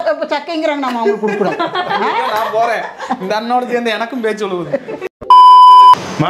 இப்போ சக்கைங்கிறாங்க நம்ம அவங்களுக்கு கொடுக்குறோம் ஆ? நான் போறேன் இந்த அண்ணோட சேர்ந்து எனக்கும் பேச்சு விழுவுது மா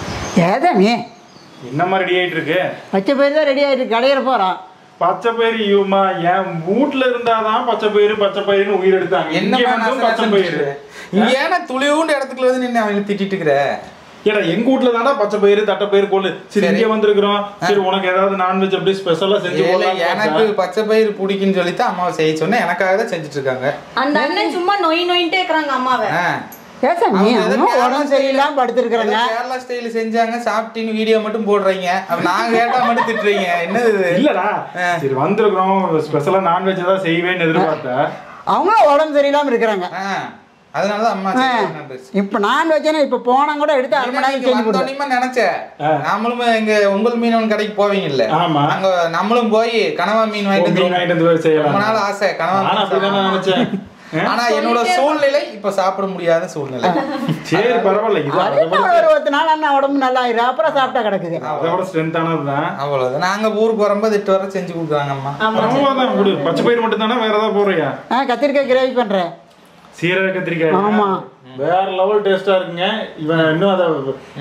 ஏதா நீ என்னம்மா ரெடி ஆயிட்டு இருக்கு பச்சை பயிர் தான் ரெடி ஆகிட்டு கடையில் போகிறான் பச்சை பயிர் ஐயோம்மா என் வீட்ல இருந்தாதான் பச்சை பயிறு பச்சை பயிர்னு உயிர் எடுத்தாங்க என்ன இங்க வந்தும் பச்சை பயிறு இங்க ஏன்னா துளிவுண்டு இடத்துக்குள்ள வந்து நின்று அவங்களை திட்டிட்டு இருக்கிற ஏடா எங்க வீட்ல தானா பச்சை பயிறு தட்டை பயிறு கொள்ளு சரி சரி. இங்க வந்திருக்கிறோம் சரி உனக்கு ஏதாவது நான்வெஜ் அப்படியே ஸ்பெஷலா செஞ்சு ஏலே, போடலாம்னு எனக்கு பார்த்தா. பச்சை பயிர் பிடிக்குன்னு சொல்லித்தான் அம்மாவை செய்ய சொன்னேன் எனக்காக தான் செஞ்சுட்டு இருக்காங்க அந்த அண்ணன் சும்மா நொய் நொயின்ட்டே இருக்கிறாங்க அம்மாவை ஆ. ஏசா நீ அவங்க ஏதோ அவனும் கேரளா உடம்பு சரியில்லாம style- படுத்திருக்கிறாங்க ஏதோ கேரளா ஸ்டைல் செஞ்சாங்க சாப்பிட்டின்னு வீடியோ மட்டும் போடுறீங்க அப்ப நான் கேட்டா மட்டும் திட்டுறீங்க என்னது இது இல்லடா ஆ. சரி வந்திருக்கிறோம் ஸ்பெஷலா நான்வெஜ் தான் செய்வேன்னு எதிர்பார்த்தேன் அவங்களும் உடம்பு சரியில்லாம இருக்கிறாங்க ஆ, அதனாலதான் அம்மா ஆ. செய்யறாங்க. இப்போ நான் வச்சேன்னா இப்போ போனா கூட எடுத்து அரை மணி நேரம் நீங்க செஞ்சு கொடுத்தேன் வந்தோன்னையுமா நினைச்சேன் ஆ. நாமளும் இங்க உங்கள் மீனவன் கடைக்கு போவீங்கல்ல ஆமா. அங்க நம்மளும் போய் கனவா மீன் வாங்கிட்டு மீன் வாங்கிட்டு வந்து வந்து செய்யலாம். ரொம்ப நாள் ஆசை கனவா நானும் மீன் அப்படிதானே நினைச்சேன் ஆ? ஆனா என்னோட சூழ்நிலை இப்ப சாப்பிட முடியாத சூழ்நிலை சரி பரவாயில்ல இது அதை இன்னும் ஒரு பத்து நாள் அண்ணா உடம்பு நல்லா ஆயிரும் அப்புறம் சாப்பிட்டா கிடக்குது அதை விட ஸ்ட்ரென்த்தானதுதான் அவ்வளவுதான் நாங்க ஊருக்கு வரும்போது எட்டு வரை செஞ்சு கொடுக்குறாங்க அம்மா அவ்வளவுதான் விடு பச்சை பயிர் மட்டும் தானே வேற ஏதாவது போறியா ஆ கத்திரிக்காய் கிரேவி பண்ணுறேன் சீரக கத்திரிக்காய் ஆமா. வேற லெவல் டேஸ்டா இருக்குங்க இவன் இன்னும் அதை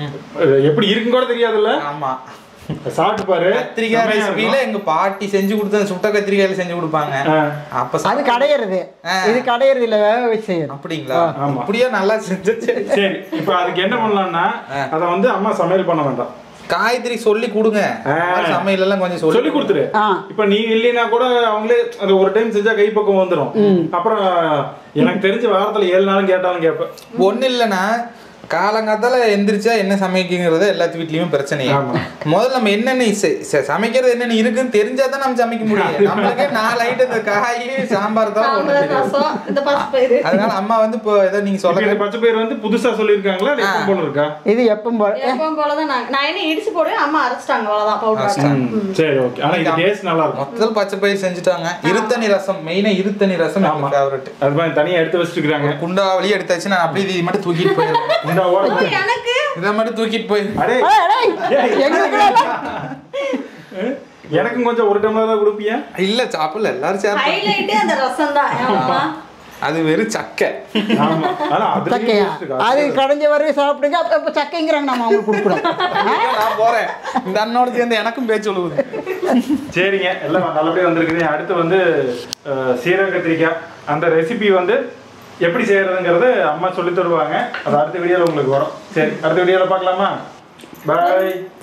எப்படி இருக்குன்னு கூட தெரியாதுல்ல ஆமா சாப்பிட்டு பாரு கத்திரிக்காய் செமையா ரெசிபியில இருக்கும். எங்க பாட்டி செஞ்சு கொடுத்த சுட்ட கத்திரிக்காயில செஞ்சு கொடுப்பாங்க ஆ, அப்ப அது சாப்பிட்டு- கடையிறது ஆ. இது கடையிறது இல்லை வேக வச்சு செய்யணும் அப்படிங்களா ஆமா. அப்படியே நல்லா செஞ்சு சரி இப்ப அதுக்கு என்ன பண்ணலாம்னா அத வந்து அம்மா சமையல் பண்ண வேண்டாம் காய்கறி சொல்லி கொடுங்க ஆ. சமையல் எல்லாம் கொஞ்சம் சொல்லி சொல்லி கொடுத்துரு ஆ இப்ப நீ இல்லைன்னா கூட அவங்களே அது ஒரு டைம் செஞ்சா கைப்பக்கம் வந்துரும் அப்புறம் எனக்கு தெரிஞ்ச வாரத்துல ஏழு நாளும் கேட்டாலும் கேட்பேன் ஒண்ணு இல்லைன்னா காலங்காத்தால எந்திரிச்சா என்ன சமைக்குங்கிறது எல்லாத்து வீட்லயும் பிரச்சனை ஆமா. முதல்ல நம்ம என்னென்ன செ- செ- சமைக்கிறது என்னென்ன இருக்குன்னு தெரிஞ்சா தான் நம்ம சமைக்க முடியும் நம்மளுக்கே நாலு ஐட்டம் இந்த காய் சாம்பார் தான் ஒண்ணு சாம்பார் தெரியும். ரசம் இந்த பச்சை பயிறு அதனால அம்மா வந்து இப்போ ஏதோ நீங்க இப்ப சொல்ல இந்த பச்சை பயிர் வந்து புதுசா சொல்லியிருக்காங்களா இல்ல எப்பவும் போல இருக்கா இது எப்பவும் போல எப்பவும் போலதான் நான் நான் என்ன இடிச்சு போடுவேன் அம்மா அரைச்சிட்டாங்க அவ்வளவுதான் பவுடர் ம், சரி ஓகே ஆனா இது டேஸ்ட் நல்லா இருக்கும் மொத்தத்தில் பச்சை பயிர் செஞ்சுட்டாங்க இருத்தணி ரசம் மெயினா இருத்தணி ரசம் ஆமா. ஃபேவரட் அது மாதிரி தனியா எடுத்து வச்சிருக்காங்க குண்டாவளியே எடுத்தாச்சு நான் அப்படியே இதை மட்டும் தூக்கிட்டு போயிடுவேன் இந்த ஓரம் எனக்கு இதை மட்டும் தூக்கிட்டு போய் அடே ஏய், ஏய், எங்களுக்குலாம் எனக்கும் கொஞ்சம் ஒரு டம்ளர் தான் கொடுப்பியா இல்ல சாப்பிடல எல்லாரும் சேர்ந்து ஹைலைட்டே அந்த ரசம் தான் ஆமா அது வெறும் சக்கை ஆமா ஆனா அதுலயும் சக்கையா taste இருக்கு. அது கடைஞ்ச வரையும் சாப்பிடுங்க அப்ப இப்போ சக்கைங்கிறாங்க நம்ம அவங்களுக்கு கொடுக்குறோம் ஆ? நான் போறேன் இந்த அண்ணோட சேர்ந்து எனக்கும் பேச்சு விழுவுது சரிங்க எல்லாம் நல்லபடியா வந்திருக்குது அடுத்து வந்து அஹ், சீரக கத்திரிக்காய் அந்த ரெசிபி வந்து எப்படி செய்யறதுங்கிறது அம்மா சொல்லி தருவாங்க அது அடுத்த வீடியோல உங்களுக்கு வரும் சரி அடுத்த வீடியோல பார்க்கலாமா பாய்